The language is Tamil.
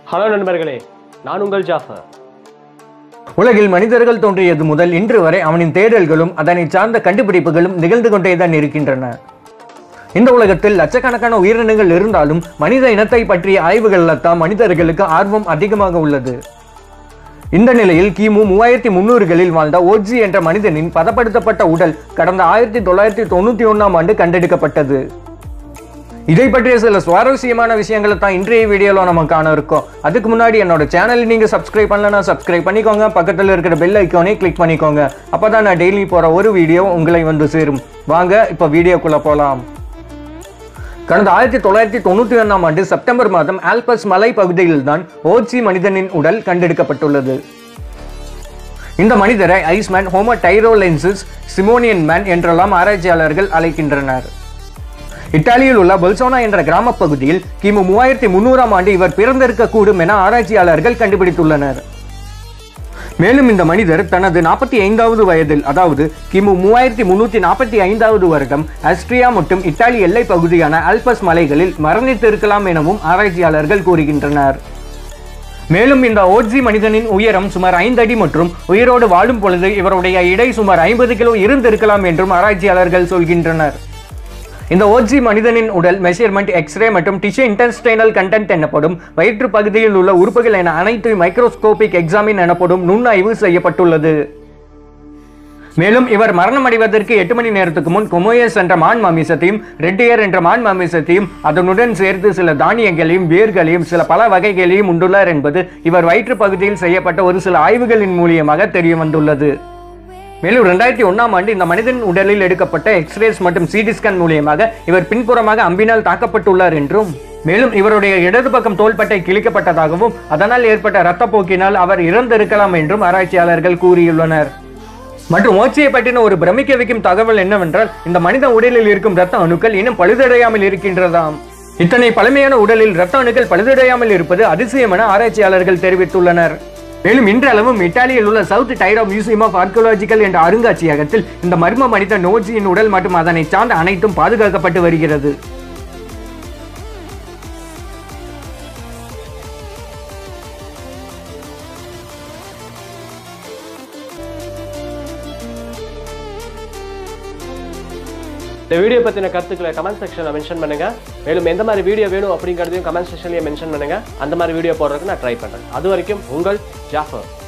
ஹலோ நண்பர்களே நான் உங்கள் ஜாஃபர் உலகில் மனிதர்கள் தோன்றியது முதல் இன்று வரை அவனின் தேடல்களும் அதனை சார்ந்த கண்டுபிடிப்புகளும் நிகழ்ந்து கொண்டேதான் இருக்கின்றன இந்த உலகத்தில் லட்சக்கணக்கான உயிரினங்கள் இருந்தாலும் மனித இனத்தை பற்றிய ஆய்வுகள்ல தான் மனிதர்களுக்கு ஆர்வம் அதிகமாக உள்ளது இந்த நிலையில் கிமு மூவாயிரத்தி முன்னூறுகளில் வாழ்ந்த ஓஜி என்ற மனிதனின் பதப்படுத்தப்பட்ட உடல் கடந்த ஆயிரத்தி தொள்ளாயிரத்தி தொண்ணூத்தி ஒன்னாம் ஆண்டு கண்டெடுக்கப்பட்டது இதை பற்றிய சில சுவாரஸ்யமான விஷயங்களை தான் இன்றைய வீடியோல நம்ம காண இருக்கோம் அதுக்கு முன்னாடி என்னோட சேனல் நீங்க சப்ஸ்கிரைப் பண்ணலனா சப்ஸ்கிரைப் பண்ணிக்கோங்க பக்கத்துல இருக்கிற பெல் ஐக்கானே கிளிக் பண்ணிக்கோங்க அப்பதான் நான் டெய்லி போற ஒரு வீடியோ உங்களை வந்து சேரும் வாங்க இப்ப வீடியோக்குள்ள போலாம் கடந்த ஆயிரத்தி தொள்ளாயிரத்தி தொண்ணூத்தி ஒன்றாம் ஆண்டு செப்டம்பர் மாதம் ஆல்பஸ் மலை பகுதியில் தான் ஓச்சி மனிதனின் உடல் கண்டெடுக்கப்பட்டுள்ளது இந்த மனிதரை ஐஸ்மேன் ஹோமோ டைரோலென்சிஸ் சிமோனியன் மேன் என்றெல்லாம் ஆராய்ச்சியாளர்கள் அழைக்கின்றனர் இத்தாலியில் உள்ள பொல்சோனா என்ற கிராம பகுதியில் கிமு மூவாயிரத்தி முன்னூறாம் ஆண்டு இவர் பிறந்திருக்கக்கூடும் என ஆராய்ச்சியாளர்கள் கண்டுபிடித்துள்ளனர் மேலும் இந்த மனிதர் தனது நாற்பத்தி ஐந்தாவது வயதில் அதாவது கிமு மூவாயிரத்தி முன்னூத்தி நாற்பத்தி ஐந்தாவது வருடம் ஆஸ்ட்ரியா மற்றும் இத்தாலி எல்லை பகுதியான ஆல்பஸ் மலைகளில் மரணித்திருக்கலாம் எனவும் ஆராய்ச்சியாளர்கள் கூறுகின்றனர் மேலும் இந்த ஓஜி மனிதனின் உயரம் சுமார் ஐந்து அடி மற்றும் உயிரோடு வாழும் பொழுது இவருடைய இடை சுமார் ஐம்பது கிலோ இருந்திருக்கலாம் என்றும் ஆராய்ச்சியாளர்கள் சொல்கின்றனர் இந்த ஓஜி மனிதனின் உடல் மெஷர்மெண்ட் எக்ஸ்ரே மற்றும் டிஷ்யூ இன்டெஸ்டைனல் கண்டென்ட் எனப்படும் வயிற்று பகுதியில் உள்ள உறுப்புகள் என அனைத்து மைக்ரோஸ்கோபிக் எக்ஸாமின் எனப்படும் நுண்ணாய்வு செய்யப்பட்டுள்ளது மேலும் இவர் மரணம் அடைவதற்கு எட்டு மணி நேரத்துக்கு முன் கொமோயஸ் என்ற மான் மாமிசத்தையும் ரெட்டியர் என்ற மான் மாமிசத்தையும் அதனுடன் சேர்த்து சில தானியங்களையும் வேர்களையும் சில பல வகைகளையும் உண்டுள்ளார் என்பது இவர் வயிற்று பகுதியில் செய்யப்பட்ட ஒரு சில ஆய்வுகளின் மூலியமாக தெரிய வந்துள்ளது மேலும் ரெண்டாயிரத்தி ஒன்னாம் ஆண்டு இந்த மனிதன் உடலில் எடுக்கப்பட்ட எக்ஸ்ரேஸ் மற்றும் சிடி ஸ்கேன் மூலியமாக இவர் பின்புறமாக அம்பினால் தாக்கப்பட்டுள்ளார் என்றும் மேலும் இவருடைய இடது பக்கம் தோள்பட்டை கிழிக்கப்பட்டதாகவும் அதனால் ஏற்பட்ட இரத்தப்போக்கினால் அவர் இறந்திருக்கலாம் என்றும் ஆராய்ச்சியாளர்கள் கூறியுள்ளனர் மற்றும் ஓச்சியை பற்றின ஒரு பிரமிக்க வைக்கும் தகவல் என்னவென்றால் இந்த மனித உடலில் இருக்கும் இரத்த அணுக்கள் இன்னும் பழுதடையாமல் இருக்கின்றதாம் இத்தனை பழமையான உடலில் இரத்த அணுக்கள் பழுதடையாமல் இருப்பது அதிசயம் என ஆராய்ச்சியாளர்கள் தெரிவித்துள்ளனர் மேலும் இன்றளவும் இத்தாலியில் உள்ள south Tyrol museum of archaeological என்ற அருங்காட்சியகத்தில் இந்த மர்ம மனித நோஜியின் உடல் மற்றும் அதனை சார்ந்த அனைத்தும் பாதுகாக்கப்பட்டு வருகிறது இந்த வீடியோ பற்றின கருத்துக்களை கமெண்ட் செக்ஷனில் மென்ஷன் பண்ணுங்க மேலும் எந்த மாதிரி வீடியோ வேணும் அப்படிங்கிறதையும் கமெண்ட் செக்ஷன்லேயே மென்ஷன் பண்ணுங்க அந்த மாதிரி வீடியோ போடுறதுக்கு நான் ட்ரை பண்ணுறேன் அது வரைக்கும் உங்கள் ஜாஃபர்